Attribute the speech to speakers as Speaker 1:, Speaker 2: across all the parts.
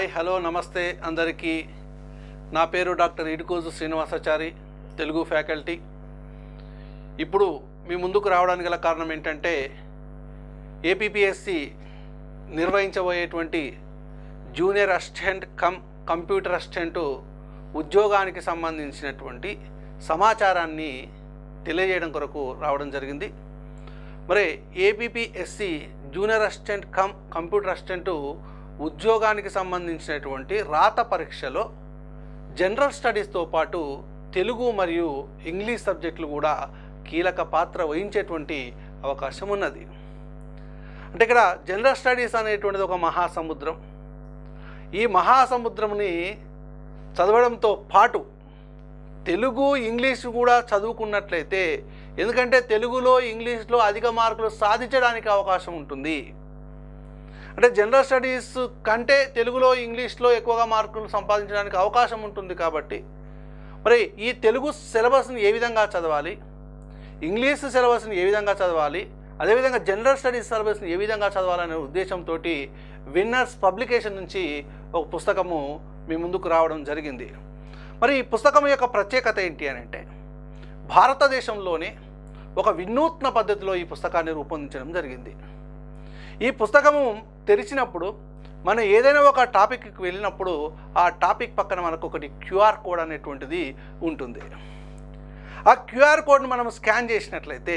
Speaker 1: hi hello నమస్తే అందరికీ నా పేరు డాక్టర్ ఇడుకోజు శ్రీనివాసాచారి తెలుగు ఫ్యాకల్టీ ఇప్పుడు మీ ముందుకు రావడానికి గల కారణం ఏంటంటే ఏపీపీఎస్సి నిర్వహించబోయేటువంటి junior assistant cum computer assistant ఉద్యోగానికి సంబంధించినటువంటి సమాచారాన్ని తెలియజేయడం కొరకు రావడం జరిగింది మరి APPSC junior assistant cum computer assistant ఉద్యోగానికి సంబంధించినటువంటి రాత పరీక్షలో జనరల్ స్టడీస్తో పాటు తెలుగు మరియు ఇంగ్లీష్ సబ్జెక్టులు కూడా కీలక పాత్ర వహించేటువంటి అవకాశం ఉన్నది అంటే ఇక్కడ జనరల్ స్టడీస్ అనేటువంటిది ఒక మహాసముద్రం ఈ మహాసముద్రంని చదవడంతో పాటు తెలుగు ఇంగ్లీష్ కూడా చదువుకున్నట్లయితే ఎందుకంటే తెలుగులో ఇంగ్లీష్లో అధిక మార్కులు సాధించడానికి అవకాశం ఉంటుంది అంటే జనరల్ స్టడీస్ కంటే తెలుగులో ఇంగ్లీష్లో ఎక్కువగా మార్కులు సంపాదించడానికి అవకాశం ఉంటుంది కాబట్టి మరి ఈ తెలుగు సిలబస్ని ఏ విధంగా చదవాలి ఇంగ్లీష్ సిలబస్ని ఏ విధంగా చదవాలి అదేవిధంగా జనరల్ స్టడీస్ సిలబస్ని ఏ విధంగా చదవాలనే ఉద్దేశంతో విన్నర్స్ పబ్లికేషన్ నుంచి ఒక పుస్తకము మీ ముందుకు రావడం జరిగింది మరి ఈ పుస్తకం యొక్క ప్రత్యేకత ఏంటి అని అంటే భారతదేశంలోనే ఒక వినూత్న పద్ధతిలో ఈ పుస్తకాన్ని రూపొందించడం జరిగింది ఈ పుస్తకము తెరిచినప్పుడు మనం ఏదైనా ఒక టాపిక్కి వెళ్ళినప్పుడు ఆ టాపిక్ పక్కన మనకు ఒకటి క్యూఆర్ కోడ్ అనేటువంటిది ఉంటుంది ఆ క్యూఆర్ కోడ్ని మనం స్కాన్ చేసినట్లయితే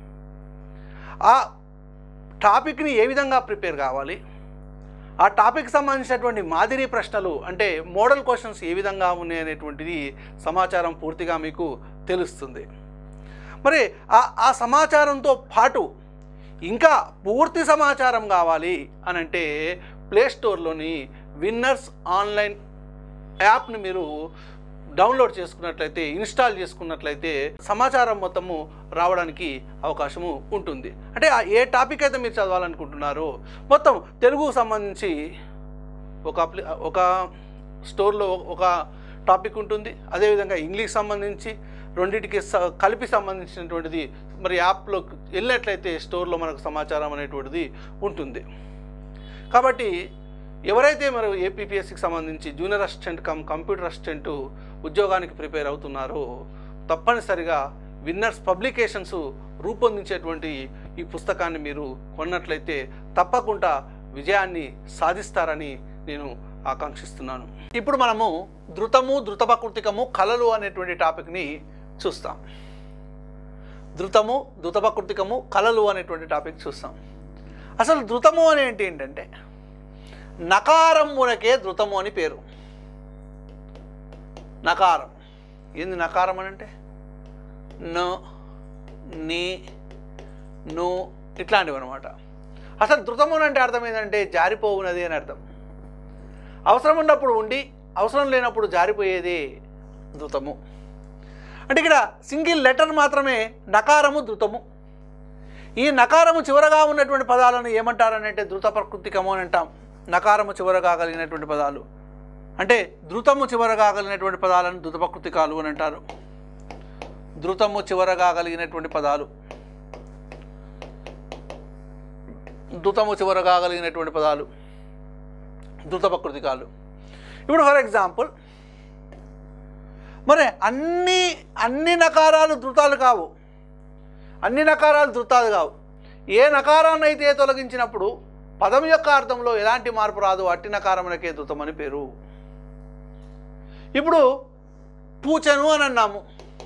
Speaker 1: ఆ టాపిక్ని ఏ విధంగా ప్రిపేర్ కావాలి ఆ టాపిక్ సంబంధించినటువంటి మాదిరి ప్రశ్నలు అంటే మోడల్ క్వశ్చన్స్ ఏ విధంగా ఉన్నాయి అనేటువంటిది సమాచారం పూర్తిగా మీకు తెలుస్తుంది మరి ఆ ఆ సమాచారంతో పాటు ఇంకా పూర్తి సమాచారం కావాలి అని అంటే ప్లే స్టోర్లోని విన్నర్స్ ఆన్లైన్ యాప్ని మీరు డౌన్లోడ్ చేసుకున్నట్లయితే ఇన్స్టాల్ చేసుకున్నట్లయితే సమాచారం మొత్తము రావడానికి అవకాశము ఉంటుంది అంటే ఆ ఏ టాపిక్ అయితే మీరు చదవాలనుకుంటున్నారో మొత్తం తెలుగుకు సంబంధించి ఒక అప్లి ఒక స్టోర్లో ఒక టాపిక్ ఉంటుంది అదేవిధంగా ఇంగ్లీష్ సంబంధించి రెండింటికి స- కలిపి సంబంధించినటువంటిది మరి యాప్లో వెళ్ళినట్లయితే స్టోర్లో మనకు సమాచారం అనేటువంటిది ఉంటుంది కాబట్టి ఎవరైతే మరి ఏపీపీఎస్సికి సంబంధించి junior assistant cum computer assistant ఉద్యోగానికి ప్రిపేర్ అవుతున్నారో తప్పనిసరిగా విన్నర్స్ పబ్లికేషన్స్ రూపొందించేటువంటి ఈ పుస్తకాన్ని మీరు కొన్నట్లయితే తప్పకుండా విజయాన్ని సాధిస్తారని నేను ఆకాంక్షిస్తున్నాను ఇప్పుడు మనము ధృతము ధృతపకృతికము కళలు అనేటువంటి టాపిక్ని చూస్తాం ధృతము ధృతపకృతికము కళలు అనేటువంటి టాపిక్ చూస్తాం అసలు ధృతము అని ఏంటి ఏంటంటే నకారమునకే ధృతము అని పేరు నకారం ఏంది నకారం అని అంటే న నీ ను ఇట్లాంటివి అనమాట అసలు ధృతము అని అంటే అర్థం ఏంటంటే జారిపోవునది అని అర్థం అవసరం ఉన్నప్పుడు ఉండి అవసరం లేనప్పుడు జారిపోయేది ధృతము అంటే ఇక్కడ సింగిల్ లెటర్ మాత్రమే నకారము ధృతము ఈ నకారము చివరగా ఉన్నటువంటి పదాలను ఏమంటారని అంటే ధృత ప్రకృతికము అని అంటాం నకారము చివరగా కలిగినటువంటి పదాలు అంటే ధృతము చివరగా కలిగినటువంటి పదాలను ధృత ప్రకృతికాలు అని అంటారు ధృతము చివరగా కలిగినటువంటి పదాలు ధృతము చివరగా కలిగినటువంటి పదాలు ధృత ప్రకృతికాలు ఇప్పుడు ఫర్ ఎగ్జాంపుల్ మరి అన్ని అన్ని నకారాలు ధృతాలు కావు అన్ని నకారాలు ధృతాలు కావు ఏ నకారాన్ని అయితే తొలగించినప్పుడు పదం యొక్క అర్థంలో ఎలాంటి మార్పు రాదు అట్టి నకారమునకే ధృతం అని పేరు ఇప్పుడు పూచను అని అన్నాము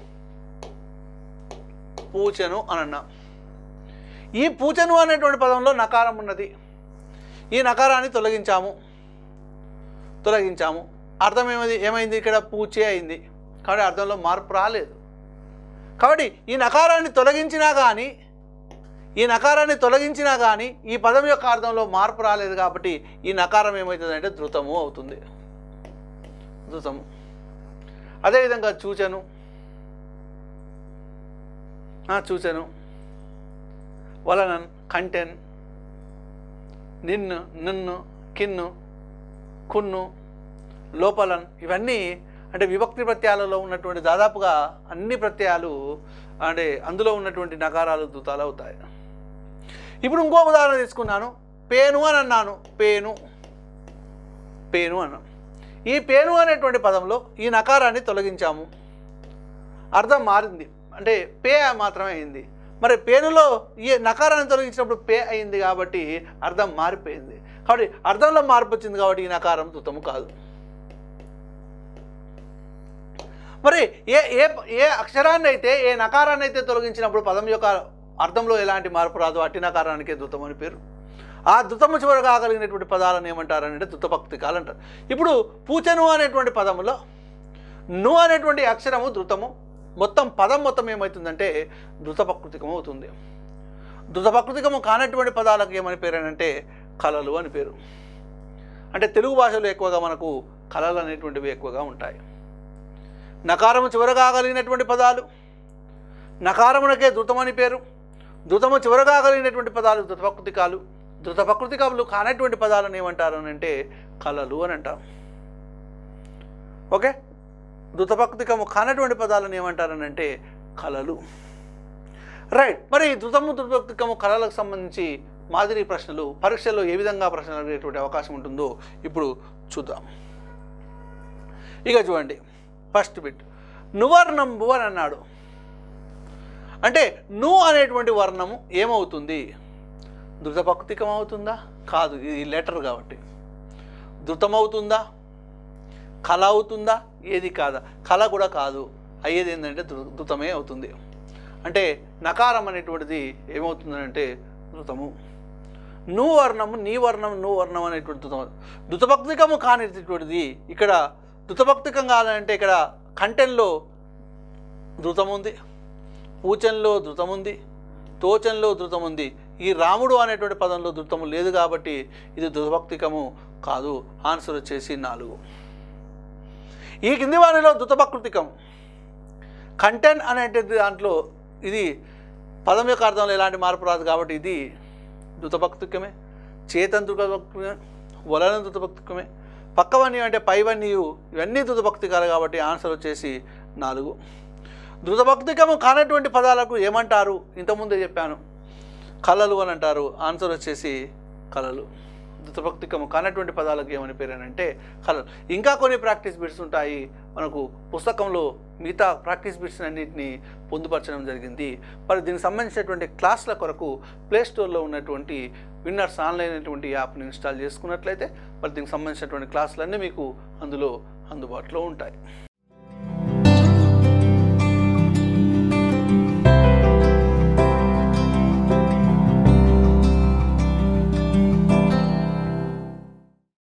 Speaker 1: పూచను అని అన్నాం ఈ పూచను అనేటువంటి పదంలో నకారం ఉన్నది ఈ నకారాన్ని తొలగించాము తొలగించాము అర్థం ఏమైంది ఏమైంది ఇక్కడ పూచే అయింది కాబట్టి అర్థంలో మార్పు రాలేదు కాబట్టి ఈ నకారాన్ని తొలగించినా కానీ ఈ నకారాన్ని తొలగించినా కానీ ఈ పదం యొక్క అర్థంలో మార్పు రాలేదు కాబట్టి ఈ నకారం ఏమవుతుందంటే ధృతము అవుతుంది ధృతము అదేవిధంగా చూచను ఆ, చూచను వలనన్ కంటెన్ నిన్ను నిన్ను కిన్ను కున్ను లోపలన్ ఇవన్నీ అంటే విభక్తి ప్రత్యయాలలో ఉన్నటువంటి దాదాపుగా అన్ని ప్రత్యయాలు అంటే అందులో ఉన్నటువంటి నకారాలు ధృతాలు అవుతాయి ఇప్పుడు ఇంకో ఉదాహరణ తీసుకున్నాను పేను అని అన్నాను పేను పేను అన్నాం ఈ పేను అనేటువంటి పదంలో ఈ నకారాన్ని తొలగించాము అర్థం మారింది అంటే పే మాత్రమే అయింది మరి పేనులో ఈ నకారాన్ని తొలగించినప్పుడు పే అయింది కాబట్టి అర్థం మారిపోయింది కాబట్టి అర్థంలో మార్పు వచ్చింది కాబట్టి ఈ నకారం దుతము కాదు మరి ఏ ఏ ఏ అక్షరాన్ని అయితే ఏ నకారాన్ని అయితే తొలగించినప్పుడు పదం యొక్క అర్థంలో ఎలాంటి మార్పు రాదు అట్టి నకారానికే దుతం అని పేరు ఆ దుతము చివర కాగలిగినటువంటి పదాలను ఏమంటారంటే దుతపక్తికాలు అంటారు ఇప్పుడు పూచను అనేటువంటి పదములో ను అనేటువంటి అక్షరము ధృతము మొత్తం పదం మొత్తం ఏమవుతుందంటే ధృతపకృతికము అవుతుంది ధృతపకృతికము కానటువంటి పదాలకు ఏమని పేరు అంటే కళలు అని పేరు అంటే తెలుగు భాషలో ఎక్కువగా మనకు కళలు అనేటువంటివి ఎక్కువగా ఉంటాయి నకారము చివరగా కలిగినటువంటి పదాలు నకారమునకే ధృతమని పేరు ధృతము చివరగా కలిగినటువంటి పదాలు ధృతపకృతికాలు ధృతపకృతికాలు కానటువంటి పదాలను ఏమంటారు అని అంటే కళలు అని అంటాం ఓకే ధృతపక్తికము కానటువంటి పదాలను ఏమంటారని అంటే కళలు రైట్ మరి ధృతము ధృతపక్తికము కళలకు సంబంధించి మాదిరి ప్రశ్నలు పరీక్షల్లో ఏ విధంగా ప్రశ్నలు అడిగేటువంటి అవకాశం ఉంటుందో ఇప్పుడు చూద్దాం ఇక చూడండి ఫస్ట్ బిట్ నువర్ణంబు అని అన్నాడు అంటే ను అనేటువంటి వర్ణము ఏమవుతుంది ధృతపక్తికం అవుతుందా కాదు ఇది లెటర్ కాబట్టి ధృతమవుతుందా కళ అవుతుందా ఏది కాదా కళ కూడా కాదు అయ్యేది ఏంటంటే ధృ ధృతమే అవుతుంది అంటే నకారం అనేటువంటిది ఏమవుతుందంటే ధృతము ను వర్ణము నీ వర్ణం ను వర్ణం అనేటువంటి ధృతం ధృతభక్తికము కానిటువంటిది ఇక్కడ ధృతభక్తికం కావాలంటే ఇక్కడ కంటెన్లో ధృతం ఉంది పూచంలో ధృతం ఉంది తోచంలో ధృతం ఉంది ఈ రాముడు అనేటువంటి పదంలో ధృతము లేదు కాబట్టి ఇది ధృతభక్తికము కాదు ఆన్సర్ వచ్చేసి నాలుగు ఈ కింది వారిలో ధృతపకృతికం కంటెంట్ అనేటువంటి దాంట్లో ఇది పదం యొక్క అర్థంలో ఎలాంటి మార్పు రాదు కాబట్టి ఇది ధృతభక్తికమే చేతన్ ధృతభక్తికమే వలన ధృతభక్తికమే పక్కవన్నీ అంటే పైవన్నీయు ఇవన్నీ ధృతభక్తికాలు కాబట్టి ఆన్సర్ వచ్చేసి నాలుగు ధృతభక్తికము కానటువంటి పదాలకు ఏమంటారు ఇంతకుముందే చెప్పాను కళలు అని అంటారు ఆన్సర్ వచ్చేసి కళలు ధృతభక్తికము కానటువంటి పదాలకు ఏమని పేరు అని అంటే కళలు ఇంకా కొన్ని ప్రాక్టీస్ బిట్స్ ఉంటాయి మనకు పుస్తకంలో మిగతా ప్రాక్టీస్ బిట్స్ అన్నింటినీ పొందుపరచడం జరిగింది మరి దీనికి సంబంధించినటువంటి క్లాసుల కొరకు ప్లే స్టోర్లో ఉన్నటువంటి విన్నర్స్ ఆన్లైన్ అనేటువంటి యాప్ని ఇన్స్టాల్ చేసుకున్నట్లయితే మరి దీనికి సంబంధించినటువంటి క్లాసులన్నీ మీకు అందులో అందుబాటులో ఉంటాయి